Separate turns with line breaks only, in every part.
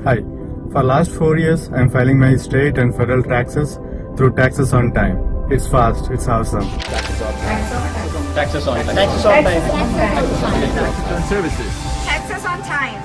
Hi. For last four years, I'm filing my state and federal taxes through Taxes on Time. It's fast. It's awesome.
Taxes on time. Taxes on time.
Services.
Taxes on time.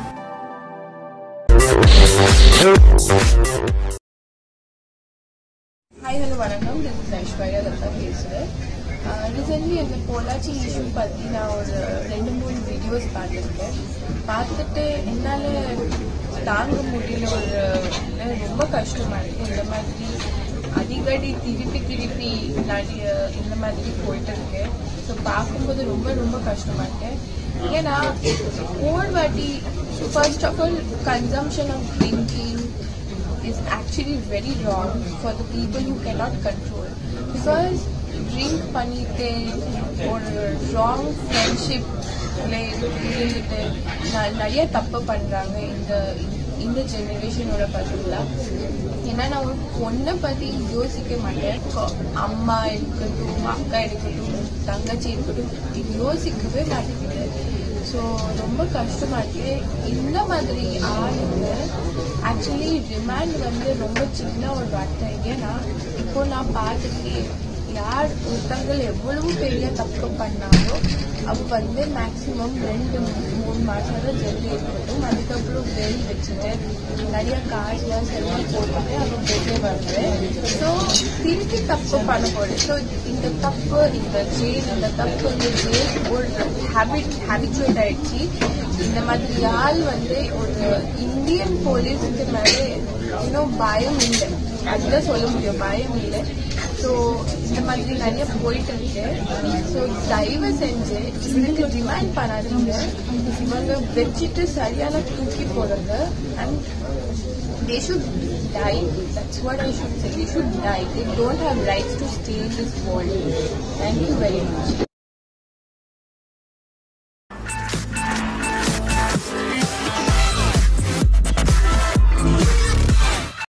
Hi hello வணக்கம் this is Aishwarya Datta பேசுகிறேன் recently அந்த Pollachi issue பற்றி நான் ஒரு ரெண்டு மூணு videos பார்த்துருக்கேன் பார்த்துட்டு என்னால் தாங்க முடியல ஒரு இல்ல, ரொம்ப கஷ்டமாக இருக்குது இந்த மாதிரி அடிக்கடி திருப்பி திருப்பி நிறைய இந்த மாதிரி போயிட்டு இருக்கு ஸோ பார்க்கும்போது ரொம்ப ரொம்ப கஷ்டமாக இருக்கு ஏன்னா ஒரு வாட்டி first of all consumption of drinking is actually very wrong for the people who cannot control because drink பண்ணிட்டு ஒரு ராங் ஃப்ரெண்ட்ஷிப் இருந்துட்டு ந- நிறைய தப்பு பண்றாங்க இந்த இந்த ஜெனரேஷனோட பசங்களா ஏன்னா நான் ஒரு பொண்ணை பத்தி யோசிக்க மாட்டேன் கொ- அம்மா இருக்கட்டும் அக்கா இருக்கட்டும் தங்கச்சி இருக்கட்டும் இது யோசிக்கவே மாட்டேங்குது ஸோ ரொம்ப கஷ்டமா இருக்கு இந்த மாதிரி ஆளுங்க ஆக்சுவலி ரிமாண்ட் வந்து ரொம்ப சின்ன ஒரு வார்த்தை ஏன்னா இப்போ நான் பார்த்துருக்கேன் யார் ஒருத்தங்கள் எவ்வளவு பெரிய தப்பு பண்ணாலும் அவ வந்து மேக்ஸிமம் ரெண்டு மூணு மாசம் தான் ஜெல்லி இருக்கட்டும் அதுக்கப்புறம் வெயில் வச்சுட்டு நிறைய காசுலாம் செலவு போட்டுட்டு அவ வெளியே வருது ஸோ திருப்பி தப்பு பண்ண போகுது ஸோ இந்த தப்பு இந்த ஜெயில் இந்த தப்பு இந்த ஜெயில் ஒரு ஹேபிட் ஹேபிச்சுவேட் ஆயிடுச்சு இந்த மாதிரி ஆள் வந்து ஒரு இந்தியன் போலீஸுக்கு மேலே இன்னும் பயம் இல்லை அதுதான் சொல்ல முடியும் பயம் இல்லை ஸோ இந்த மாதிரி நிறைய போயிட்டு இருக்கு ஸோ தயவு செஞ்சு இதுக்கு டிமாண்ட் பண்ணாதீங்க இவங்க வச்சுட்டு சரியான தூக்கி போடுறது and they should die. That's what I should say. They should die. They don't have rights to stay in this world. Thank you very much.